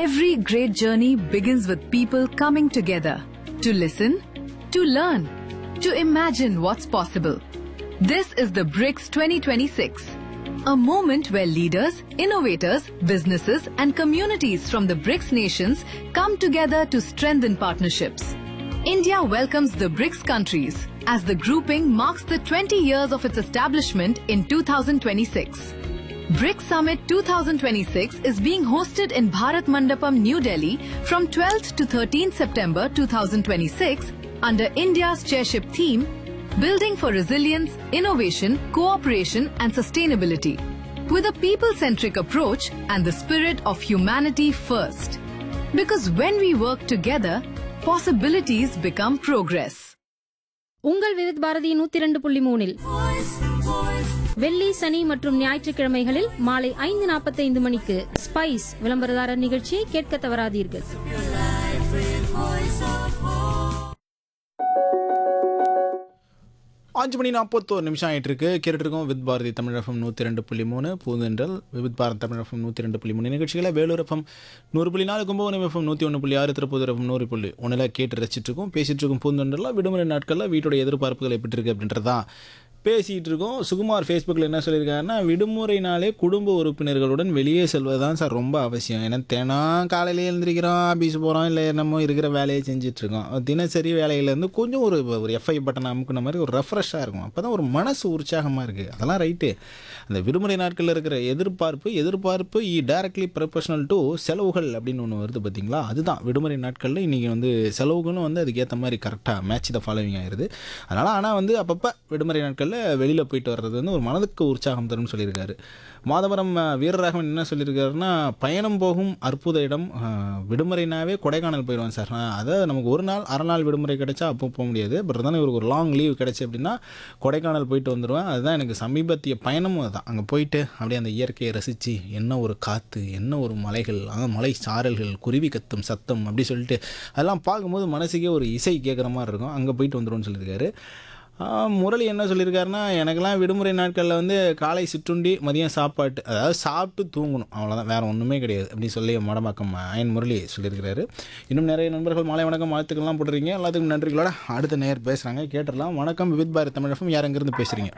Every great journey begins with people coming together to listen, to learn, to imagine what's possible. This is the BRICS 2026, a moment where leaders, innovators, businesses, and communities from the BRICS nations come together to strengthen partnerships. India welcomes the BRICS countries as the grouping marks the 20 years of its establishment in 2026. BRICS Summit 2026 is being hosted in Bharat Mandapam, New Delhi from 12th to 13th September 2026 under India's chairship theme Building for Resilience, Innovation, Cooperation and Sustainability with a people-centric approach and the spirit of humanity first. Because when we work together, possibilities become progress. உங்கள் விருத் பாரதி நூத்தி இரண்டு புள்ளி மூணில் வெள்ளி சனி மற்றும் ஞாயிற்றுக்கிழமைகளில் மாலை ஐந்து நாற்பத்தைந்து மணிக்கு ஸ்பைஸ் விளம்பரதாரர் நிகழ்ச்சியை கேட்க தவறாதீர்கள் அஞ்சு மணி நாற்பத்தோரு நிமிஷம் ஆயிட்டு இருக்கு கேட்டுட்டு இருக்கோம் வித் பாரதி தமிழ் எஃப்எம் நூற்றி ரெண்டு புள்ளி மூணு பூந்தென்றல் வித் பாரதி தமிழ் எஃப்எம் நூற்றி ரெண்டு புள்ளி மூணு நிகழ்ச்சிகளை வேலூர் எஃப்எம் நூறு புள்ளி நாலு கும்பகோணம் எஃப்எம் நூற்றி ஒன்று புள்ளி ஆறு திருப்பூர் எஃப்எம் நூறு புள்ளி ஒன்றில் கேட்டு ரசிச்சிட்டு இருக்கோம் பேசிட்டு இருக்கோம் பூந்தென்றலில் விடுமுறை நாட்களில் வீட்டோட எதிர்பார்ப்புகள் எப்படி இருக்கு அப்படின்றது தான் பேசிகிட்டு இருக்கோம் சுகுமார் ஃபேஸ்புக்கில் என்ன சொல்லியிருக்காருன்னா விடுமுறைனாலே குடும்ப உறுப்பினர்களுடன் வெளியே செல்வது தான் சார் ரொம்ப அவசியம் ஏன்னா தினம் காலையிலே எழுந்திரிக்கிறோம் ஆஃபீஸ் போகிறோம் இல்லை என்னமோ இருக்கிற வேலையை செஞ்சிட்ருக்கோம் தினசரி வேலையிலேருந்து கொஞ்சம் ஒரு ஒரு எஃப்ஐ பட்டன் அமுக்குன மாதிரி ஒரு ரெஃப்ரெஷ்ஷாக இருக்கும் அப்போ தான் ஒரு மனசு உற்சாகமாக இருக்குது அதெல்லாம் ரைட்டு அந்த விடுமுறை நாட்களில் இருக்கிற எதிர்பார்ப்பு எதிர்பார்ப்பு இ டைரக்ட்லி ப்ரொஃபஷனல் டு செலவுகள் அப்படின்னு ஒன்று வருது பார்த்தீங்களா அதுதான் விடுமுறை நாட்களில் இன்றைக்கி வந்து செலவுகளும் வந்து அதுக்கேற்ற மாதிரி கரெக்டாக மேட்ச் த ஃபாலோவிங் ஆயிடுது அதனால் ஆனால் வந்து அப்பப்போ விடுமுறை நாட்களில் வெளியில் போயிட்டு வர்றது வந்து ஒரு மனதுக்கு உற்சாகம் தரும்னு சொல்லியிருக்காரு மாதவரம் அஹ், வீரராகவன் என்ன சொல்லியிருக்காருன்னா பயணம் போகும் அற்புத இடம் அஹ், விடுமுறைனாவே கொடைக்கானல் போயிடுவேன் சார் அஹ், அதை நமக்கு ஒரு நாள் அரை நாள் விடுமுறை கிடைச்சா அப்போ போக முடியாது பட் இருந்தாலும் இவருக்கு ஒரு லாங் லீவ் கிடைச்சி அப்படின்னா கொடைக்கானல் போயிட்டு வந்துடுவேன் அதுதான் எனக்கு சமீபத்திய பயணமும் அதுதான் அங்கே போயிட்டு அப்படியே அந்த இயற்கையை ரசித்து என்ன ஒரு காற்று என்ன ஒரு மலைகள் அந்த மலை சாரல்கள் குருவி கத்தும் சத்தம் அப்படி சொல்லிட்டு அதெல்லாம் பார்க்கும்போது மனசுக்கே ஒரு இசை கேட்குற மாதிரி இருக்கும் அங்கே போயிட்டு வந்துடும்னு சொல்லியிருக்காரு ஆ, முரளி என்ன சொல்லியிருக்காருன்னா எனக்கெல்லாம் விடுமுறை நாட்களில் வந்து காலை சிற்றுண்டி மதியம் சாப்பாட்டு அதாவது சாப்பிட்டு தூங்கணும் அவ்வளோதான் வேறு ஒன்றுமே கிடையாது அப்படின்னு சொல்லி மடமாக்கம் அயன் முரளி சொல்லியிருக்கிறாரு இன்னும் நிறைய நண்பர்கள் மாலை வணக்கம் வாழ்த்துக்கள்லாம் போட்டுறீங்க எல்லாத்துக்கும் நன்றிகளோட அடுத்த நேர் பேசுகிறாங்க கேட்டுடலாம் வணக்கம் வித் பாரத் தமிழகம் யார் எங்கேருந்து பேசுகிறீங்க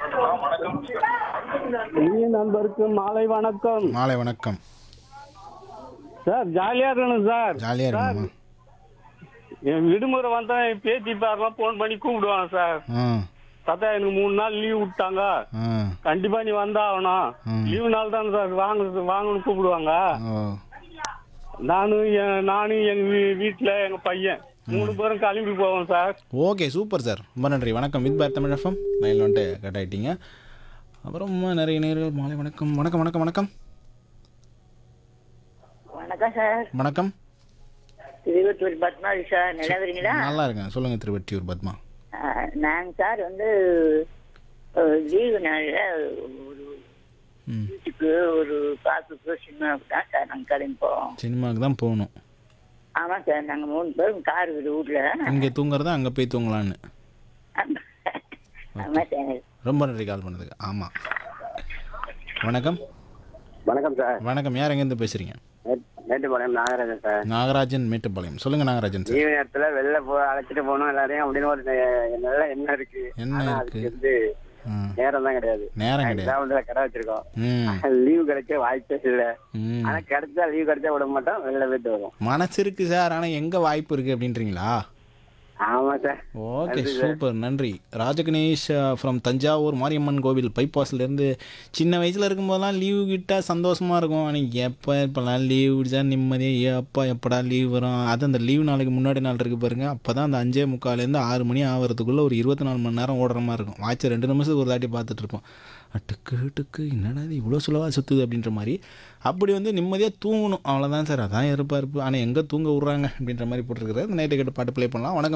இனிய நண்பருக்கு மாலை வணக்கம் மாலை வணக்கம் சார் ஜாலியா இருக்கணும் சார் ஜாலியாக இருக்குமா என் விடுமுறை வந்தா என் பேத்தி பேரெல்லாம் ஃபோன் பண்ணி கூப்பிடுவாங்க சார் ஆ தாத்தா எனக்கு மூணு நாள் லீவ் விட்டாங்க ஆ கண்டிப்பா நீ வந்தா ஆகணும் ம். லீவு நாள் தானே சார் வாங்க வாங்கன்னு கூப்பிடுவாங்க ஓ நானும் என் நானும் எங்க வீ- வீட்டுல எங்க பையன் மூணு பேரும் கிளம்பி போவோம் சார் ஓகே சூப்பர் சார் ரொம்ப நன்றி வணக்கம் வித் பாரத் தமிழ் எஃப்எம் லைனில் வந்துட்டு கட் ஆகிட்டீங்க அப்புறம் நிறைய நேர்கள் மாலை வணக்கம் வணக்கம் வணக்கம் வணக்கம் வணக்கம் சார் வணக்கம் திருவத்தூர் பத்மாவதி சார் நிலவரீங்களா நல்லா இருக்கேன் சொல்லுங்கள் திருவெட்டியூர் பத்மா நாங்க சார் வந்து லீவு நாள்ல ஒரு ம் வீட்டுக்கு ஒரு பார்க்குக்கு சினிமாவுக்கு தான் சார் நாங்க கிளம்பி போவோம் சினிமாவுக்கு தான் போகணும் ஆமா சார் நாங்க மூணு பேரும் கார் வீடு வீட்ல இங்கே தூங்குறதா அங்கே போய் தூங்கலான்னு ஆமா சார் ரொம்ப நன்றி கால் பண்ணதுக்கு ஆமாம் வணக்கம் வணக்கம் சார் வணக்கம் யார் எங்கேருந்து பேசுகிறீங்க மேட்டுப்பாளையம் நாகராஜன் சார் நாகராஜன் மேட்டுப்பாளையம் சொல்லுங்கள் நாகராஜன் சார் லீவு நேரத்துல வெளில போ அழைச்சிட்டு போகணும் எல்லாரையும் அப்படின்னு ஒரு நெ- நல்ல எண்ணம் இருக்கு என்ன ஆனா இருக்கு? அதுக்கு வந்து ம் நேரம் தான் கிடையாது நேரம் கிடையாது கிரவுண்ட்ல கடை வச்சிருக்கோம் ம் லீவு கிடைக்க வாய்ப்பே இல்ல ம் ஆனா கிடைச்சா லீவு கிடைச்சா விட மாட்டோம் வெளில போயிட்டு வரும் மனசு இருக்கு சார் ஆனால் எங்கே வாய்ப்பு இருக்குது அப்படின்றீங்களா ஆமா சார் ஓகே சூப்பர் நன்றி ராஜகணேஷ் ஃப்ரம் தஞ்சாவூர் மாரியம்மன் கோவில் பைபாஸ்லேருந்து சின்ன வயசில் இருக்கும்போதெல்லாம் லீவு கிட்டால் சந்தோஷமாக இருக்கும் ஆனால் எப்போ இப்போலாம் லீவ் விடுச்சா நிம்மதியாக எப்போ எப்படா லீவ் வரும் அது அந்த லீவ் நாளைக்கு முன்னாடி நாள் இருக்குது பாருங்க அப்போ தான் அந்த அஞ்சே முக்கால்லேருந்து ஆறு மணி ஆகிறதுக்குள்ளே ஒரு இருபத்தி நாலு மணி நேரம் ஓடுற மாதிரி இருக்கும் வாட்சை ரெண்டு நிமிஷத்துக்கு ஒரு தாட்டி பார்த்துட்டு இருப்போம் டக்கு டக்கு என்னடா இது இவ்வளோ சுலவாக சுற்றுது அப்படின்ற மாதிரி அப்படி வந்து நிம்மதியாக தூங்கணும் அவ்வளோதான் சார் அதான் எதிர்பார்ப்பு ஆனால் எங்கே தூங்க விட்றாங்க அப்படின்ற மாதிரி போட்டிருக்கிறார் நைட்டு கேட்டு பாட்டு ப்ளே பண்ணலாம் வணக்கம்